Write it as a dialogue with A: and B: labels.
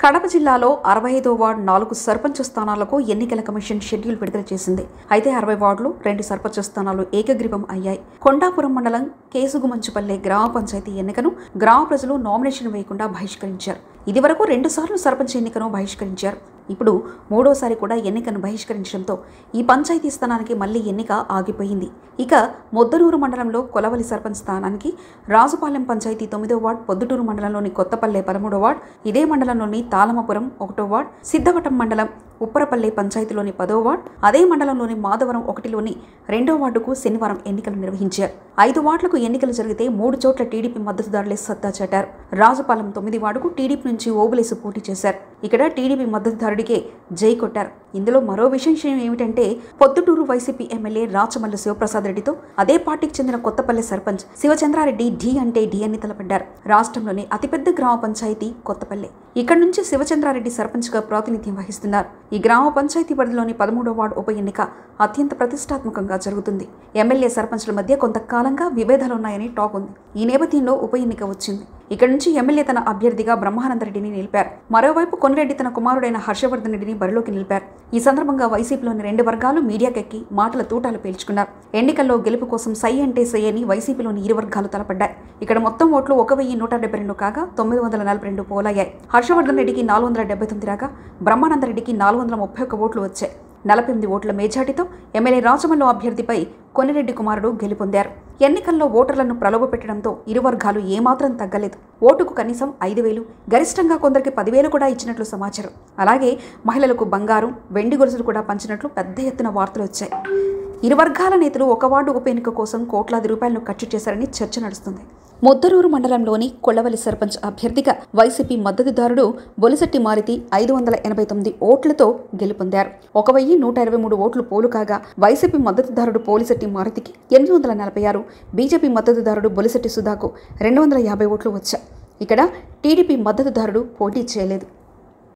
A: కడప జిల్లాలో అరవై ఐదో వార్డు నాలుగు సర్పంచ్ స్థానాలకు ఎన్నికల కమిషన్ షెడ్యూల్ విడుదల చేసింది అయితే అరవై వార్డులు రెండు సర్పంచ్ స్థానాలు ఏకగ్రీవం అయ్యాయి కొండాపురం మండలం కేసుగుమంచుపల్లె గ్రామ పంచాయతీ ఎన్నికను గ్రామ ప్రజలు నామినేషన్ వేయకుండా బహిష్కరించారు ఇదివరకు రెండుసార్లు సర్పంచ్ ఎన్నికను బహిష్కరించారు ఇప్పుడు మూడోసారి కూడా ఎన్నికను బహిష్కరించడంతో ఈ పంచాయతీ స్థానానికి మళ్లీ ఎన్నిక ఆగిపోయింది ఇక మొద్దనూరు మండలంలో కొలవలి సర్పంచ్ స్థానానికి రాజుపాలెం పంచాయతీ తొమ్మిదో వార్డ్ పొద్దుటూరు మండలంలోని కొత్తపల్లె పదమూడో వార్డ్ ఇదే మండలంలోని తాళమపురం ఒకటో వార్డ్ సిద్ధవటం మండలం ఉప్పరపల్లి పంచాయతీలోని పదో వార్డ్ అదే మండలంలోని మాధవరం ఒకటిలోని రెండో వార్డుకు శనివారం ఎన్నికలు నిర్వహించారు ఐదు వార్డులకు ఎన్నికలు జరిగితే మూడు చోట్ల టీడీపీ మద్దతుదారులే సత్తా చాటారు రాజుపాలెం తొమ్మిది వార్డుకు టీడీపీ నుంచి ఓబులేసు పోటీ చేశారు ఇక్కడ టీడీపీ మద్దతుదారుడికే జై కొట్టారు ఇందులో మరో విశేషం ఏమిటంటే పొద్దుటూరు వైసీపీ ఎమ్మెల్యే రాచమల్లు శివప్రసాద్ రెడ్డితో అదే పార్టీకి చెందిన కొత్తపల్లి సర్పంచ్ శివచంద్రారెడ్డి ఢీ అంటే ఢీ అని తలపడ్డారు రాష్ట్రంలోని అతిపెద్ద గ్రామ పంచాయతీ కొత్తపల్లి ఇక్కడ నుంచి శివచంద్రారెడ్డి సర్పంచ్గా ప్రాతినిధ్యం వహిస్తున్నారు ఈ గ్రామ పంచాయతీ పరిధిలోని పదమూడో వార్డు ఉప ఎన్నిక అత్యంత ప్రతిష్టాత్మకంగా జరుగుతుంది ఎమ్మెల్యే సర్పంచ్ల మధ్య కొంతకాలంగా విభేదాలున్నాయని టాక్ ఉంది ఈ నేపథ్యంలో ఉప ఎన్నిక వచ్చింది ఇక్కడ నుంచి ఎమ్మెల్యే తన అభ్యర్థిగా బ్రహ్మానందరెడ్డిని నిలిపారు మరోవైపు కొనిరెడ్డి తన కుమారుడైన హర్షవర్ధన్ రెడ్డిని బరిలోకి నిలిపారు ఈ సందర్భంగా వైసీపీలోని రెండు వర్గాలు మీడియాకెక్కి మాటల తూటాలు పేల్చుకున్నారు ఎన్నికల్లో గెలుపు కోసం సై అంటే సై అని వైసీపీలోని ఇరు వర్గాలు తలపడ్డాయి ఇక్కడ మొత్తం ఓట్లు ఒక వెయ్యి నూట డెబ్బై రెండు కాగా తొమ్మిది వందల నలభై రెండు పోలయ్యాయి హర్షవర్ధన్ రెడ్డికి నాలుగు వందల డెబ్బై తొమ్మిది రాగా బ్రహ్మానందరెడ్డికి నాలుగు వందల ముప్పై ఒక్క ఓట్లు వచ్చాయి నలభై ఎనిమిది ఓట్ల మేజాటితో ఎమ్మెల్యే రాజమల్లు అభ్యర్థిపై కొనిరెడ్డి కుమారుడు గెలుపొందారు ఎన్నికల్లో ఓటర్లను ప్రలోభపెట్టడంతో ఇరు వర్గాలు ఏమాత్రం తగ్గలేదు ఓటుకు కనీసం ఐదు వేలు గరిష్టంగా కొందరికి పదివేలు కూడా ఇచ్చినట్లు సమాచారం అలాగే మహిళలకు బంగారం వెండి గొలుసులు కూడా పంచినట్లు పెద్ద ఎత్తున వార్తలు వచ్చాయి ఇరు వర్గాల నేతలు ఒక వార్డు ఉప ఎన్నిక కోసం కోట్లాది రూపాయలను ఖర్చు చేశారని చర్చ నడుస్తుంది ముద్దరూరు మండలంలోని కొల్లవలి సర్పంచ్ అభ్యర్థిగా వైసీపీ మద్దతుదారుడు బొలిశెట్టి మారుతి ఐదు వందల ఎనభై తొమ్మిది ఓట్లతో గెలుపొందారు ఒక వెయ్యి నూట ఇరవై మూడు ఓట్లు పోలు కాగా వైసీపీ మద్దతుదారుడు పోలిశెట్టి మారుతికి ఎనిమిది వందల నలభై ఆరు బీజేపీ మద్దతుదారుడు బొలిశెట్టి సుధాకు రెండు వందల యాభై ఓట్లు వచ్చాయి ఇక్కడ టీడీపీ మద్దతుదారుడు పోటీ చేయలేదు